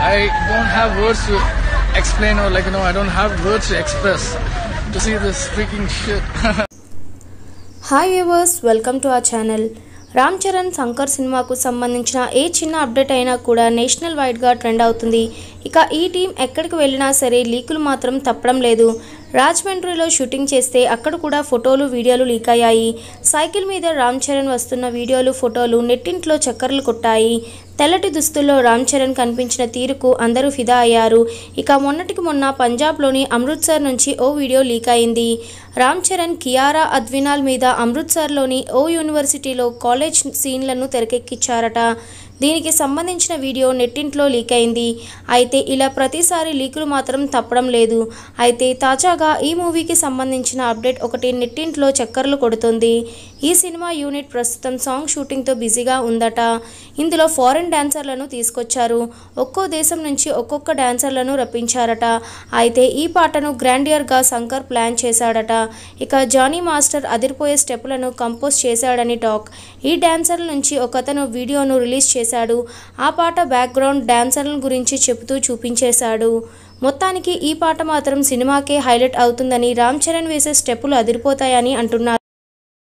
I don't have words to explain or like you know I don't have words to express to see this freaking shit. Hi viewers welcome to our channel Ram Charan Shankar సినిమాకు సంబంధించిన ఏ చిన్న update అయినా కూడా national వైడ్గా trend అవుతుంది ఇక ఈ team ఎక్కడికి వెళ్ళినా సరే లీకులు మాత్రం తప్పడం లేదు రాజమండ్రిలో షూటింగ్ చేస్తే అక్కడ కూడా ఫోటోలు వీడియోలు లీక్ అయ్యాయి సైకిల్ మీద రామ్ చరణ్ వస్తున్న వీడియోలు ఫోటోలు నెట్టింట్లో చక్కర్లు కొట్టాయి తెల్లటి దుస్తుల్లో రామ్ చరణ్ కనిపించిన తీరుకు అందరూ ఫిదా అయ్యారు ఇక మొన్నటికి మొన్న పంజాబ్లోని అమృత్సర్ నుంచి ఓ వీడియో లీక్ అయింది రామ్ చరణ్ కియారా అద్వినాల్ మీద అమృత్సర్లోని ఓ యూనివర్సిటీలో కాలేజ్ సీన్లను తెరకెక్కించారట దీనికి సంబంధించిన వీడియో నెట్టింట్లో లీక్ అయింది అయితే ఇలా ప్రతిసారి లీకులు మాత్రం తప్పడం లేదు అయితే తాజాగా ఈ మూవీకి సంబంధించిన అప్డేట్ ఒకటి నెట్టింట్లో చక్కర్లు కొడుతుంది ఈ సినిమా యూనిట్ ప్రస్తుతం సాంగ్ షూటింగ్తో బిజీగా ఉందట ఇందులో ఫారెన్ డాన్సర్లను తీసుకొచ్చారు ఒక్కో దేశం నుంచి ఒక్కొక్క డాన్సర్లను రప్పించారట అయితే ఈ పాటను గ్రాండియర్గా శంకర్ ప్లాన్ చేశాడట ఇక జానీ మాస్టర్ అదిరిపోయే స్టెప్పులను కంపోజ్ చేశాడని టాక్ ఈ డాన్సర్ల నుంచి ఒకతను వీడియోను రిలీజ్ చేశాడు ఆ పాట బ్యాక్గ్రౌండ్ డాన్సర్ల గురించి చెబుతూ చూపించేశాడు మొత్తానికి ఈ పాట మాత్రం సినిమాకే హైలైట్ అవుతుందని రామ్ చరణ్ వేసే స్టెప్పులు అదిరిపోతాయని అంటున్నారు